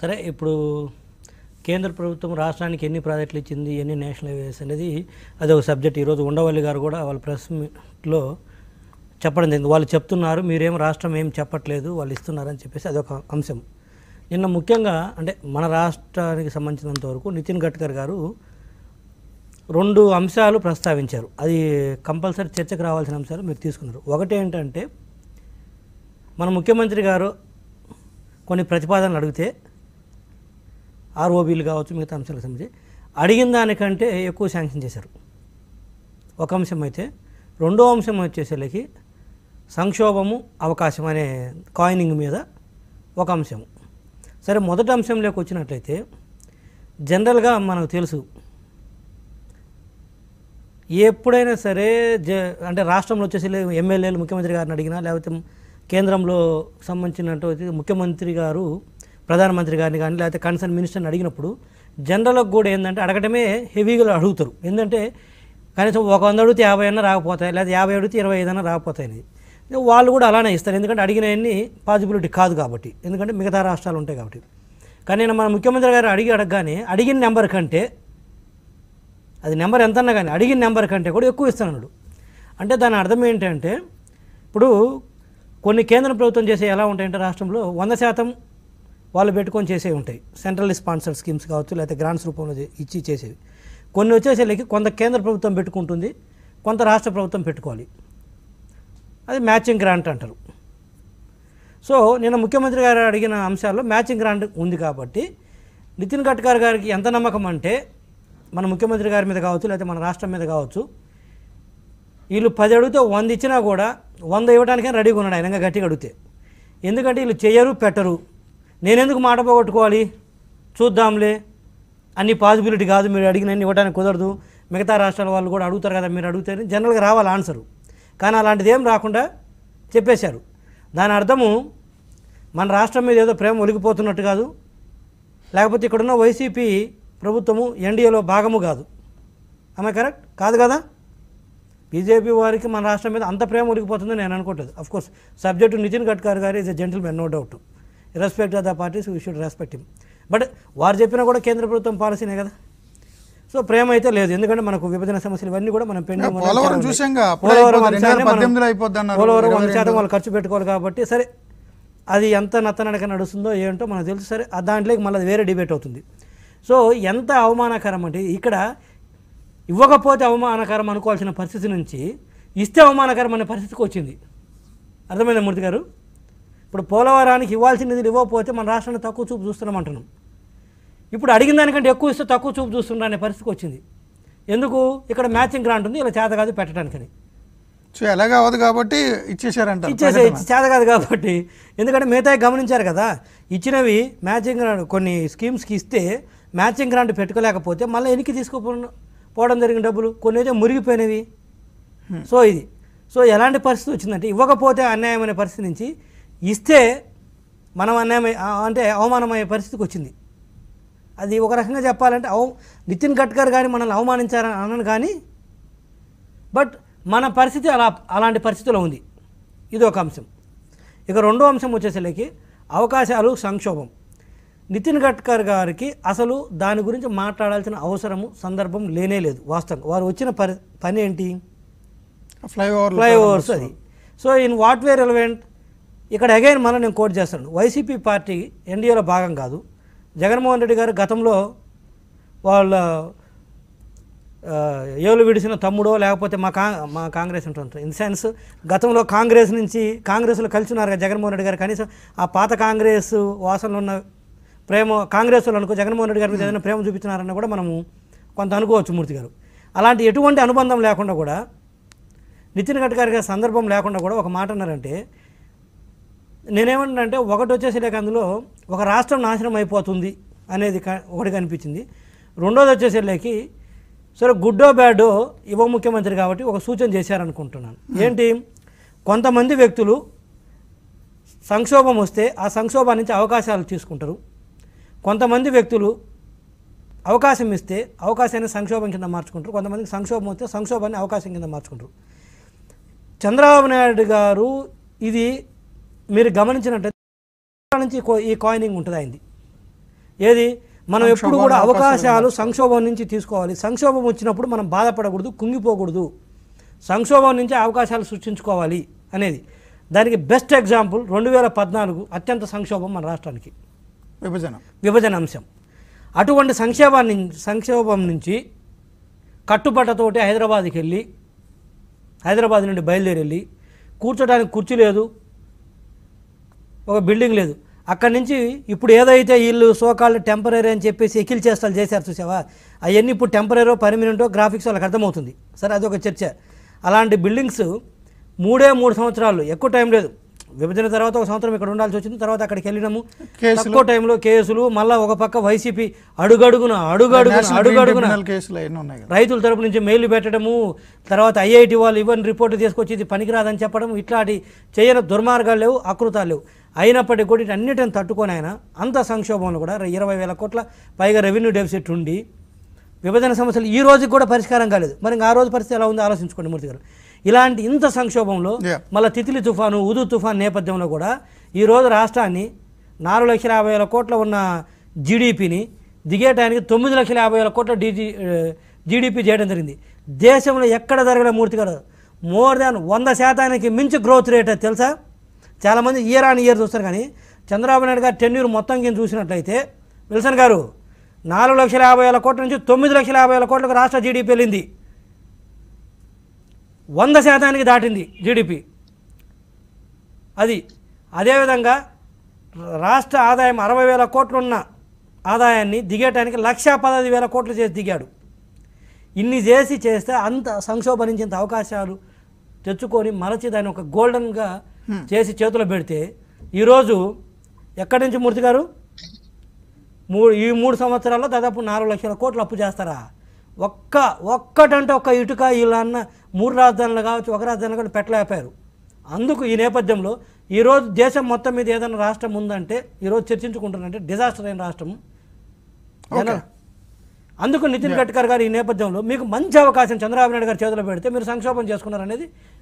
సరే ఇప్పుడు కేంద్ర ప్రభుత్వం రాష్ట్రానికి ఎన్ని ప్రాజెక్టులు ఇచ్చింది ఎన్ని నేషనల్ హైవేస్ అనేది అది ఒక సబ్జెక్ట్ ఈరోజు ఉండవల్లి గారు కూడా వాళ్ళ ప్రెస్ మీట్లో చెప్పడం జరిగింది వాళ్ళు చెప్తున్నారు మీరేం రాష్ట్రం ఏం చెప్పట్లేదు వాళ్ళు ఇస్తున్నారని చెప్పేసి అదొక అంశం నిన్న ముఖ్యంగా అంటే మన రాష్ట్రానికి సంబంధించినంత వరకు నితిన్ గడ్కర్ గారు రెండు అంశాలు ప్రస్తావించారు అది కంపల్సరీ చర్చకు రావాల్సిన అంశాలు మీరు తీసుకున్నారు ఒకటి ఏంటంటే మన ముఖ్యమంత్రి గారు కొన్ని ప్రతిపాదనలు అడిగితే ఆర్ఓబీలు కావచ్చు మిగతా అంశాలకు సంబంధించి అడిగిన దానికంటే ఎక్కువ శాంక్షన్ చేశారు ఒక అంశం అయితే రెండో అంశం వచ్చేసరికి సంక్షోభము అవకాశం అనే కాయినింగ్ మీద ఒక అంశం సరే మొదటి అంశంలోకి వచ్చినట్లయితే జనరల్గా మనకు తెలుసు ఎప్పుడైనా సరే జ అంటే రాష్ట్రంలో వచ్చేసి లే- ఎమ్మెల్యేలు ముఖ్యమంత్రి గారిని అడిగినా లేకపోతే కేంద్రంలో సంబంధించినటువంటి ముఖ్యమంత్రి గారు ప్రధానమంత్రి గారిని కానీ లేకపోతే కన్సర్న్ మినిస్టర్ని అడిగినప్పుడు జనరల్కి కూడా ఏంటంటే అడగటమే హెవీగా అడుగుతారు ఎందుకంటే కనీసం ఒక వంద అడిగితే యాభై అన్న రాకపోతాయి లేదా యాభై అడిగితే ఇరవై ఐదు అన్న రాకపోతాయి అనేది వాళ్ళు కూడా అలానే ఇస్తారు ఎందుకంటే అడిగినవన్నీ పాసిబిలిటీ కాదు కాబట్టి ఎందుకంటే మిగతా రాష్ట్రాలు ఉంటాయి కాబట్టి కానీ నేను మన ముఖ్యమంత్రి గారు అడిగి అడగగానే అడిగిన నెంబర్ కంటే అది నెంబర్ ఎంత అన్నా కానీ అడిగిన నెంబర్ కంటే కూడా ఎక్కువ ఇస్తున్నాడు అంటే దాని అర్థం ఏంటంటే ఇప్పుడు కొన్ని కేంద్ర ప్రభుత్వం చేసే ఎలా ఉంటాయంటే రాష్ట్రంలో వంద శాతం వాళ్ళు పెట్టుకొని చేసేవి ఉంటాయి సెంట్రల్ స్పాన్సర్ స్కీమ్స్ కావచ్చు లేకపోతే గ్రాంట్స్ రూపంలో చే- ఇచ్చి చేసేవి కొన్ని వచ్చేసరికి కొంత కేంద్ర ప్రభుత్వం పెట్టుకుంటుంది కొంత రాష్ట్ర ప్రభుత్వం పెట్టుకోవాలి అది మ్యాచింగ్ గ్రాంట్ అంటారు సో నిన్న ముఖ్యమంత్రి గారు అడిగిన అంశాల్లో మ్యాచింగ్ గ్రాంట్ ఉంది కాబట్టి నితిన్ గడ్కర్ గారికి ఎంత నమ్మకం అంటే మన ముఖ్యమంత్రి గారి మీద కావచ్చు లేకపోతే మన రాష్ట్రం మీద కావచ్చు వీళ్ళు పది అడిగితే వంద ఇచ్చినా కూడా వంద ఇవ్వడానికే రెడీగా ఉన్నాడు ఆయన ఇంకా గట్టిగా అడిగితే ఎందుకంటే వీళ్ళు చెయ్యరు పెట్టరు నేనెందుకు మాట పోగొట్టుకోవాలి చూద్దాంలే అన్ని పాసిబిలిటీ కాదు మీరు అడిగినన్ని ఇవ్వడానికి కుదరదు మిగతా రాష్ట్రాల వాళ్ళు కూడా అడుగుతారు కదా మీరు అడిగితే జనరల్గా రావాలి ఆన్సరు కానీ అలాంటిది ఏం రాకుండా చెప్పేశారు దాని అర్థము మన రాష్ట్రం మీద ఏదో ప్రేమ ఒలిగిపోతున్నట్టు కాదు లేకపోతే ఇక్కడున్న వైసీపీ ప్రభుత్వము ఎన్డీఏలో భాగము కాదు ఆమె కరెక్ట్ కాదు కదా బీజేపీ వారికి మన రాష్ట్రం మీద అంత ప్రేమ ఉరికిపోతుందని నేను అనుకోవట్లేదు of course subject Nitin Gadkari గారు is a gentlemen no doubt respect of the parties we should respect him but వారు చెప్పినా కూడా కేంద్ర ప్రభుత్వం పాలసీనే కదా సో ప్రేమ అయితే లేదు ఎందుకంటే మనకు విభజన సమస్యలు ఇవన్నీ కూడా మనం పెండింగ్ ఉన్నాయి. పోలవరం చాలా ఉన్నాయి. చూశాంగా, అప్పుడే పోలవరం అయిపోతుంది. అంశాన్ని మనం- 2018 లో అయిపోద్ది అన్నారు. పోలవరం వంద 22 శాతం వాళ్ళు ఖర్చు పెట్టుకోవాలి కాబట్టి సరే అది ఎంత నత్తనడక నడుస్తుందో ఏంటో మనకు తెలుసు సరే ఆ దాంట్లోకి మళ్ళీ అది వేరే డిబేట్ అవుతుంది సో ఎంత అవమానకరం అంటే ఇక్కడ ఇవ్వకపోతే అవమానకరం అనుకోవాల్సిన పరిస్థితి నుంచి ఇస్తే అవమానకరం అనే పరిస్థితికి వచ్చింది అర్థమైందా మూర్తి గారు ఇప్పుడు పోలవరానికి ఇవ్వాల్సిన నిధులు ఇవ్వకపోతే మన రాష్ట్రాన్ని తక్కువ చూపు చూస్తున్నాం అంటున్నాం ఇప్పుడు అడిగిన దానికంటే ఎక్కువ ఇస్తే తక్కువ చూపు చూస్తున్నా అనే పరిస్థితికి వచ్చింది ఎందుకు ఇక్కడ మ్యాచింగ్ గ్రాంట్ ఉంది ఇలా చేత కాదు పెట్టడానికని సో ఎలాగ అవ్వదు కాబట్టి ఇచ్చేసారంట ఇచ్చేసే చేత కాదు కాబట్టి ఎందుకంటే మిగతా గమనించారు కదా ఇచ్చినవి మ్యాచింగ్ గ్రాంట్ కొన్ని స్కీమ్స్కి ఇస్తే మ్యాచింగ్ గ్రాంట్ పెట్టుకోలేకపోతే మళ్ళీ వెనక్కి తీసుకోపో పోవడం జరిగిన డబ్బులు కొన్ని అయితే మురిగిపోయినవి సో ఇది సో ఎలాంటి పరిస్థితి వచ్చిందంటే ఇవ్వకపోతే అన్యాయం అనే పరిస్థితి నుంచి ఇస్తే మనం అన్యాయం అంటే అవమానమయ్యే పరిస్థితికి వచ్చింది అది ఒక రకంగా చెప్పాలంటే అవ నితిన్ గడ్కర్ గారి మనల్ని అవమానించారని అనను కానీ బట్ మన పరిస్థితి అలా అలాంటి పరిస్థితిలో ఉంది ఇది ఒక అంశం ఇక రెండో అంశం వచ్చేసరికి అవకాశాలు సంక్షోభం నితిన్ గడ్కర్ గారికి అసలు దాని గురించి మాట్లాడాల్సిన అవసరము సందర్భం లేనే లేదు వాస్తవంగా వారు వచ్చిన పని పని ఏంటి ఫ్లైఓవర్ ఫ్లైఓవర్స్ అది so in what way relevant ఇక్కడ అగైన్ మనం నేను కోట్ చేస్తాను వైసీపీ పార్టీ ఎన్డీఏలో భాగం కాదు జగన్మోహన్ రెడ్డి గారు గతంలో వాళ్ళ ఆ, ఏలు విడిసిన తమ్ముడో లేకపోతే మా కా మా కాంగ్రెస్ ఉంటుంది ఇన్ సెన్స్ గతంలో కాంగ్రెస్ నుంచి కాంగ్రెస్లో కలిసి ఉన్నారు కదా జగన్మోహన్ రెడ్డి గారు కనీసం ఆ పాత కాంగ్రెస్ వాసనలో ఉన్న ప్రేమ కాంగ్రెస్ వాళ్ళు అనుకో జగన్మోహన్ రెడ్డి గారి మీద ఏదైనా ప్రేమ చూపించినారన్న కూడా మనము కొంత అనుకోవచ్చు మూర్తి గారు అలాంటి ఎటువంటి అనుబంధం లేకుండా కూడా నితిన్ గడ్కరీ గారి సందర్భం లేకుండా కూడా ఒక మాట అన్నారంటే నేనేమంటానంటే ఒకటి వచ్చేసి లేక అందులో ఒక రాష్ట్రం నాశనం అయిపోతుంది అనేది క- ఒకటి కనిపించింది రెండోది వచ్చేసరికి సరే గుడ్డో బ్యాడో యువ ముఖ్యమంత్రి కాబట్టి ఒక సూచన చేశారనుకుంటున్నాను ఏంటి కొంతమంది వ్యక్తులు సంక్షోభం వస్తే ఆ సంక్షోభం నుంచి అవకాశాలు తీసుకుంటారు కొంతమంది వ్యక్తులు అవకాశం ఇస్తే అవకాశాన్ని సంక్షోభం కింద మార్చుకుంటారు కొంతమందికి సంక్షోభం వస్తే సంక్షోభాన్ని అవకాశం కింద మార్చుకుంటారు చంద్రబాబు నాయుడు గారు ఇది మీరు గమనించినట్టయితే నుంచి కో- ఈ కాయినింగ్ ఉంటుంది అయింది ఏది మనం ఎప్పుడు కూడా సంక్షోభాలు, అవకాశాలు సంక్షోభం నుంచి తీసుకోవాలి సంక్షోభం వచ్చినప్పుడు మనం బాధపడకూడదు కుంగిపోకూడదు సంక్షోభం నుంచి అవకాశాలు సృష్టించుకోవాలి అనేది దానికి బెస్ట్ ఎగ్జాంపుల్ రెండు వేల పద్నాలుగు అత్యంత సంక్షోభం మన రాష్ట్రానికి విభజన విభజన అంశం అటువంటి సంక్షేమాన్ని సంక్షోభం నుంచి కట్టుబట్టతోటి హైదరాబాద్కి వెళ్ళి హైదరాబాద్ నుండి బయలుదేరి వెళ్ళి కూర్చోడానికి కుర్చీ లేదు ఒక బిల్డింగ్ లేదు అక్కడి నుంచి ఇప్పుడు ఏదైతే వీళ్ళు సోకాళ్ళు టెంపరీ అని చెప్పేసి ఎకిల్ చేష్టాలు చేశారు చూసావా అవన్నీ ఇప్పుడు టెంపరీరో పర్మనెంటో గ్రాఫిక్స్ వాళ్ళకి అర్థమవుతుంది సరే అదొక చర్చ అలాంటి బిల్డింగ్స్ మూడే మూడు సంవత్సరాలు ఎక్కువ టైం లేదు విభజన తర్వాత ఒక సంవత్సరం ఇక్కడ ఉండాల్సి వచ్చింది తర్వాత అక్కడికి వెళ్ళినాము కేసులు. తక్కువ టైంలో కేసులు మళ్ళీ ఒక పక్క వైసీపీ అడుగడుగున అడుగడుగున నేషనల్ గ్రీన్ అడుగడుగున ట్రిబ్యునల్ కేసులు అవన్నీ ఉన్నాయి కదా రైతుల తరపు నుంచి మెయిల్ పెట్టడము తర్వాత ఐఐటి వాళ్ళు ఇవన్నీ రిపోర్ట్ తీసుకొచ్చి ఇది పనికిరాదని చెప్పడం ఇట్లాంటి చేయని దుర్మార్గాలు లేవు అకృతాలు లేవు అయినప్పటికీ కూడా అన్నిటిని తట్టుకొని ఆయన అంత సంక్షోభంలో కూడా ఇరవై వేల కోట్ల పైగా రెవెన్యూ డెఫిసిట్ ఉండి విభజన సమస్యలు ఈ రోజుకి కూడా పరిష్కారం కాలేదు మరి ఇంకా ఆ రోజు పరిస్థితి ఎలా ఉందో ఆలోచించుకోండి మూర్తి గారు ఇలాంటి ఇంత సంక్షోభంలో Yeah. మళ్ళీ తితిలి తుఫాను ఉదు తుఫాన్ నేపథ్యంలో కూడా ఈరోజు రాష్ట్రాన్ని నాలుగు లక్షల యాభై వేల కోట్ల ఉన్న జీడిపిని దిగేటానికి తొమ్మిది లక్షల యాభై వేల కోట్ల డీజీ జీడిపి చేయడం జరిగింది దేశంలో ఎక్కడ జరగలే మూర్తి గారు మోర్ దాన్ వంద శాతానికి మించి గ్రోత్ రేట్ అది తెలుసా చాలామంది ఇయర్ ఆన్ ఇయర్ చూస్తారు కానీ చంద్రబాబు నాయుడు గారు టెన్యూర్ మొత్తం కింద చూసినట్లయితే విల్సన్ గారు నాలుగు లక్షల యాభై వేల కోట్ల నుంచి తొమ్మిది లక్షల యాభై వేల కోట్లకు రాష్ట్ర జీడిపి వెళ్ళింది వంద శాతానికి దాటింది జీడిపి అది అదేవిధంగా రాష్ట్ర ఆదాయం అరవై వేల కోట్లున్న ఆదాయాన్ని దిగేయటానికి లక్షా పదహైదు వేల కోట్లు చేసి దిగాడు ఇన్ని చేసి చేస్తే అంత సంక్షోభరించేంత అవకాశాలు తెచ్చుకొని మరచి దాన్ని ఒక గోల్డెన్గా చేసి చేతిలో పెడితే ఈరోజు ఎక్కడి నుంచి మూర్తి గారు మూడు ఈ మూడు సంవత్సరాల్లో దాదాపు నాలుగు లక్షల కోట్లు అప్పు చేస్తారా ఒక్క ఒక్కటంటే ఒక్క ఇటుక ఇలా అన్న మూడు రాజధానులు కావచ్చు ఒక రాజధాని కూడా పెట్టలేకపోయారు అందుకు ఈ నేపథ్యంలో ఈరోజు దేశం మొత్తం మీద ఏదైనా రాష్ట్రం ఉందంటే ఈరోజు చర్చించుకుంటున్నంటే డిజాస్టర్ అయిన రాష్ట్రం జన- అందుకు నితిన్ గడ్కర్ గారు ఈ నేపథ్యంలో మీకు మంచి అవకాశం చంద్రబాబు నాయుడు గారు చేతిలో పెడితే మీరు సంక్షోభం చేసుకున్నారనేది